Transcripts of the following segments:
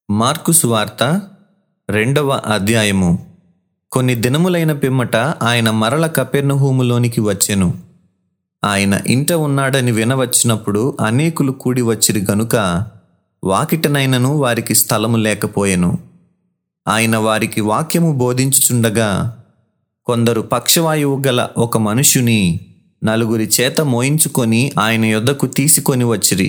mark సువార్త రెండవ అధ్యాయము కొన్ని దినములైన పిమ్మట ఆయన మరల కపెర్నహూములోనికి వచ్చెను ఆయన ఇంట ఉన్నాడని వినవచ్చినప్పుడు అనేకులు కూడి వచ్చిరి గనుక వాకిటనైనను వారికి స్థలము లేకపోయెను ఆయన వారికి వాక్యము బోధించుచుండగా కొందరు పక్షవాయువు గల ఒక మనుష్యుని నలుగురి చేత మోయించుకొని ఆయన యొద్దకు తీసుకొని వచ్చిరి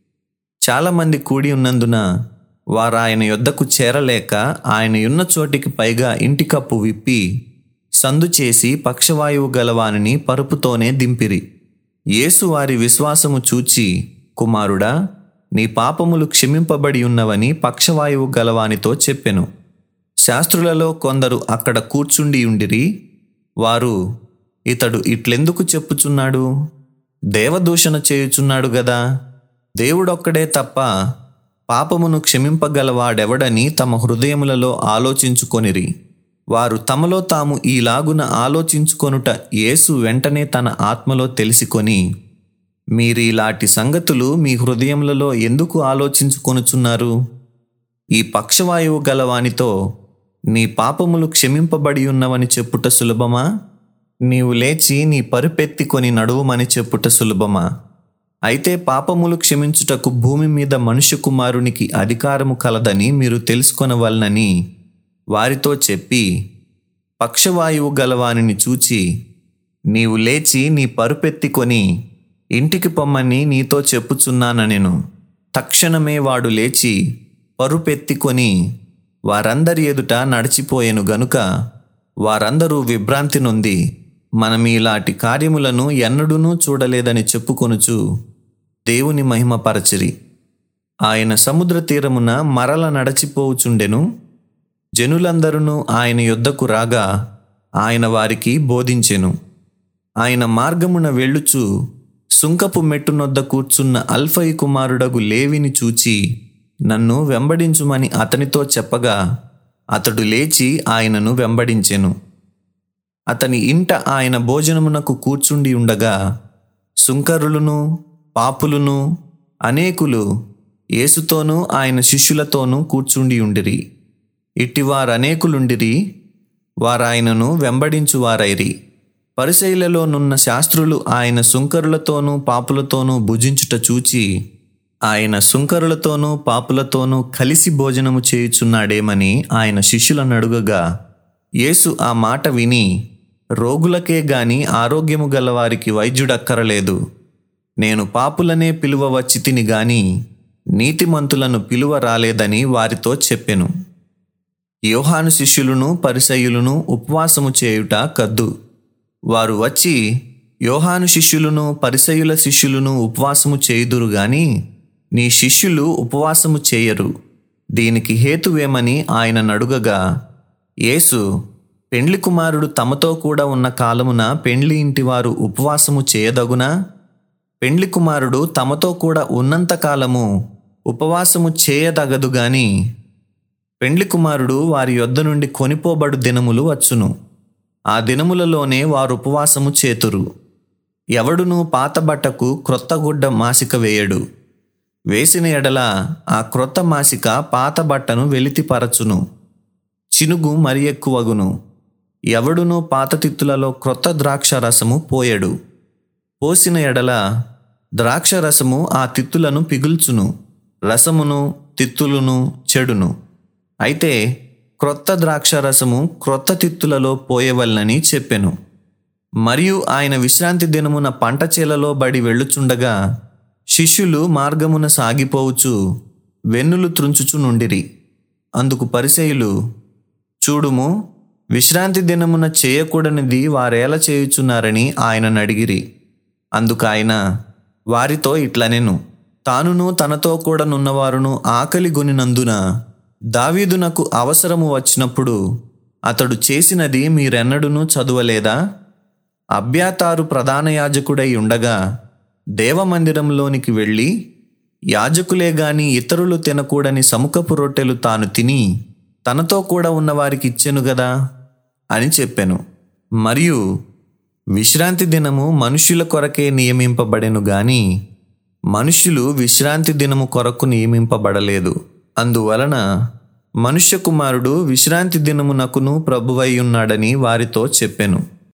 చాలామంది కూడి ఉన్నందున వారు ఆయన యొద్దకు చేరలేక ఆయన ఉన్న చోటికి పైగా ఇంటి కప్పు విప్పి సందు చేసి పక్షవాయువు గలవానిని పరుపుతోనే దింపిరి యేసు వారి విశ్వాసము చూచి కుమారుడా నీ పాపములు క్షమింపబడి ఉన్నవని పక్షవాయువు గలవానితో చెప్పెను శాస్త్రులలో కొందరు అక్కడ కూర్చుండి ఉండిరి వారు ఇతడు ఇట్లెందుకు చెప్పుచున్నాడు దేవదూషణ చేయుచున్నాడు గదా దేవుడొక్కడే తప్ప పాపమును క్షమింపగలవాడెవడని తమ హృదయములలో ఆలోచించుకొనిరి వారు తమలో తాము ఈలాగున ఆలోచించుకొనుట యేసు వెంటనే తన ఆత్మలో తెలిసికొని మీరీలాంటి సంగతులు మీ హృదయములలో ఎందుకు ఆలోచించుకొనుచున్నారు ఈ పక్షవాయువు గలవానితో నీ పాపములు క్షమింపబడి ఉన్నవని చెప్పుట సులభమా నీవు లేచి నీ పరుపెత్తికొని నడువుమని చెప్పుట సులభమా అయితే పాపములు క్షమించుటకు భూమి మీద మనుష్య కుమారునికి అధికారము కలదని మీరు తెలుసుకొనవలనని వారితో చెప్పి పక్షవాయువు గలవానిని చూచి నీవు లేచి నీ పరుపెత్తికొని ఇంటికి పొమ్మని నీతో చెప్పుచున్నానెను తక్షణమే వాడు లేచి పరుపెత్తికొని వారందరి ఎదుట నడిచిపోయెను గనుక వారందరూ విభ్రాంతి నొంది మనం ఇలాంటి కార్యములను ఎన్నడూనూ చూడలేదని చెప్పుకొనుచు దేవుని మహిమపరచిరి ఆయన సముద్ర తీరమున మరల నడచిపోవుచుండెను జనులందరూ ఆయన యొద్దకు రాగా ఆయన వారికి బోధించెను ఆయన మార్గమున వెళ్ళుచు సుంకపు మెట్టునొద్ద కూర్చున్న అల్ఫయి కుమారుడగు లేవిని చూచి నన్ను వెంబడించుమని అతనితో చెప్పగా అతడు లేచి ఆయనను వెంబడించెను అతని ఇంట ఆయన భోజనమునకు కూర్చుండి ఉండగా సుంకరులను పాపులను అనేకులు యేసుతోనూ ఆయన శిష్యులతోనూ కూర్చుండి ఉండిరి ఇట్టివారనేకులుండిరి వారాయనను వెంబడించువారైరి పరిశైలలోనున్న శాస్త్రులు ఆయన సుంకరులతోనూ పాపులతోనూ భుజించుట చూచి ఆయన సుంకరులతోనూ పాపులతోనూ కలిసి భోజనము చేయుచున్నాడేమని ఆయన శిష్యులను అడుగగా యేసు ఆ మాట విని రోగులకే గాని ఆరోగ్యము గలవారికి వైద్యుడక్కరలేదు నేను పాపులనే పిలువ వచ్చి తిని గాని నీతిమంతులను పిలువ రాలేదని వారితో చెప్పెను యోహాను శిష్యులను పరిసయులను ఉపవాసము చేయుట కద్దు వారు వచ్చి యోహాను శిష్యులను పరిసయుల శిష్యులను ఉపవాసము చేయుదురు గాని నీ శిష్యులు ఉపవాసము చేయరు దీనికి హేతువేమని ఆయన నడుగగా యేసు పెండ్లి కుమారుడు తమతో కూడా ఉన్న కాలమున పెండ్లి ఇంటివారు ఉపవాసము చేయదగునా పెండ్లి కుమారుడు తమతో కూడా ఉన్నంత కాలము ఉపవాసము చేయదగదు గాని పెండ్లి కుమారుడు వారి యొద్ద నుండి కొనిపోబడు దినములు వచ్చును ఆ దినములలోనే వారు ఉపవాసము చేతురు ఎవడును పాత బట్టకు క్రొత్త గుడ్డ మాసిక వేయడు వేసిన ఎడల ఆ క్రొత్త మాసిక పాత బట్టను వెలితిపరచును చినుగు మరి ఎక్కువగును ఎవడును పాత తిత్తులలో క్రొత్త ద్రాక్ష రసము పోయడు పోసిన ఎడల ద్రాక్ష రసము ఆ తిత్తులను పిగుల్చును రసమును తిత్తులను చెడును అయితే క్రొత్త ద్రాక్ష రసము క్రొత్త తిత్తులలో పోయవలనని చెప్పెను మరియు ఆయన విశ్రాంతి దినమున పంట చేలలో బడి వెళ్ళుచుండగా శిష్యులు మార్గమున సాగిపోవచ్చు వెన్నులు త్రుంచుచు నుండిరి అందుకు పరిసయులు చూడుము విశ్రాంతి దినమున చేయకూడనిది వారేల చేయుచున్నారని ఆయనను అడిగిరి అందుకు ఆయన వారితో ఇట్లనెను తానును తనతో కూడా నున్నవారును ఆకలి గొనినందున దావీదునకు అవసరము వచ్చినప్పుడు అతడు చేసినది మీరెన్నడూనూ చదువలేదా అభ్యాతారు ప్రధాన యాజకుడై ఉండగా దేవమందిరంలోనికి వెళ్ళి యాజకులే గాని ఇతరులు తినకూడని సముఖపు రొట్టెలు తాను తిని తనతో కూడా ఉన్నవారికి ఇచ్చెను గదా అని చెప్పెను మరియు విశ్రాంతి దినము మనుష్యుల కొరకే నియమింపబడెను గాని మనుష్యులు విశ్రాంతి దినము కొరకు నియమింపబడలేదు అందువలన మనుష్య కుమారుడు విశ్రాంతి దినమునకును ప్రభువై ఉన్నాడని వారితో చెప్పెను